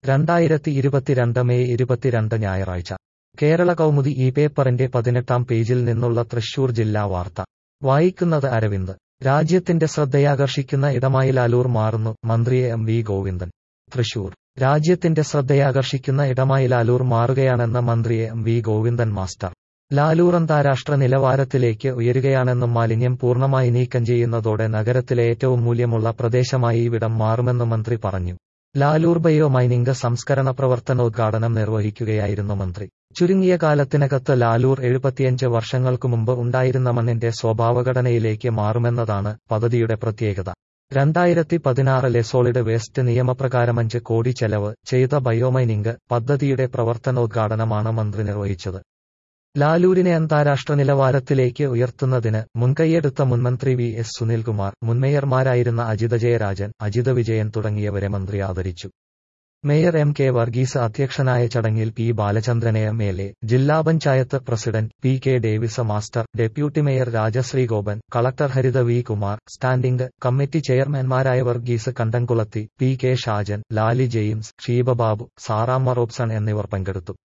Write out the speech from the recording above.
രണ്ടായിരത്തി ഇരുപത്തിരണ്ട് മെയ് ഇരുപത്തിരണ്ട് ഞായറാഴ്ച കേരള കൗമുദി ഈ പേപ്പറിന്റെ പതിനെട്ടാം പേജിൽ നിന്നുള്ള തൃശൂർ ജില്ലാ വാർത്ത വായിക്കുന്നത് അരവിന്ദ് രാജ്യത്തിന്റെ ശ്രദ്ധയാകർഷിക്കുന്ന ഇടമായി ലാലൂർ മാറുന്നു മന്ത്രി എം വി ഗോവിന്ദൻ തൃശൂർ രാജ്യത്തിന്റെ ശ്രദ്ധയാകർഷിക്കുന്ന ഇടമായി ലാലൂർ മാറുകയാണെന്ന് മന്ത്രി M V Govindan master Lalur അന്താരാഷ്ട്ര നിലവാരത്തിലേക്ക് ഉയരുകയാണെന്നും മാലിന്യം പൂർണ്ണമായി നീക്കം ചെയ്യുന്നതോടെ നഗരത്തിലെ ഏറ്റവും മൂല്യമുള്ള പ്രദേശമായി ഇവിടം മാറുമെന്ന് മന്ത്രി പറഞ്ഞു ലാലൂർ ബയോ മൈനിംഗ് സംസ്കരണ പ്രവർത്തനോദ്ഘാടനം നിർവഹിക്കുകയായിരുന്നു മന്ത്രി ചുരുങ്ങിയ കാലത്തിനകത്ത് ലാലൂർ എഴുപത്തിയഞ്ച് വർഷങ്ങൾക്കു മുമ്പ് ഉണ്ടായിരുന്ന മണ്ണിന്റെ സ്വഭാവഘടനയിലേക്ക് മാറുമെന്നതാണ് പദ്ധതിയുടെ പ്രത്യേകത രണ്ടായിരത്തി പതിനാറിലെ സോളിഡ് വേസ്റ്റ് നിയമപ്രകാരം അഞ്ച് കോടി ചെലവ് ചെയ്ത ബയോമൈനിംഗ് പദ്ധതിയുടെ പ്രവർത്തനോദ്ഘാടനമാണ് മന്ത്രി നിർവഹിച്ചത് ലാലൂരിനെ അന്താരാഷ്ട്ര നിലവാരത്തിലേക്ക് ഉയർത്തുന്നതിന് മുൻകൈയെടുത്ത മുൻമന്ത്രി വി എസ് സുനിൽകുമാർ മുൻമേയർമാരായിരുന്ന അജിത ജയരാജൻ അജിത വിജയൻ തുടങ്ങിയവരെ മന്ത്രി ആദരിച്ചു മേയർ എം കെ വർഗീസ് അധ്യക്ഷനായ ചടങ്ങിൽ പി ബാലചന്ദ്രനെ എം എൽ എ ജില്ലാ panchayat president P K Davis master deputy mayor Rajasree Gopan collector Haritha V Kumar standing committee ചെയർമാൻമാരായ വർഗീസ് കണ്ടംകുളത്തി പി കെ ഷാജൻ ലാലി ജെയിംസ് ഷീബബാബു സാറാമ്മ റോബ്സൺ എന്നിവർ പങ്കെടുത്തു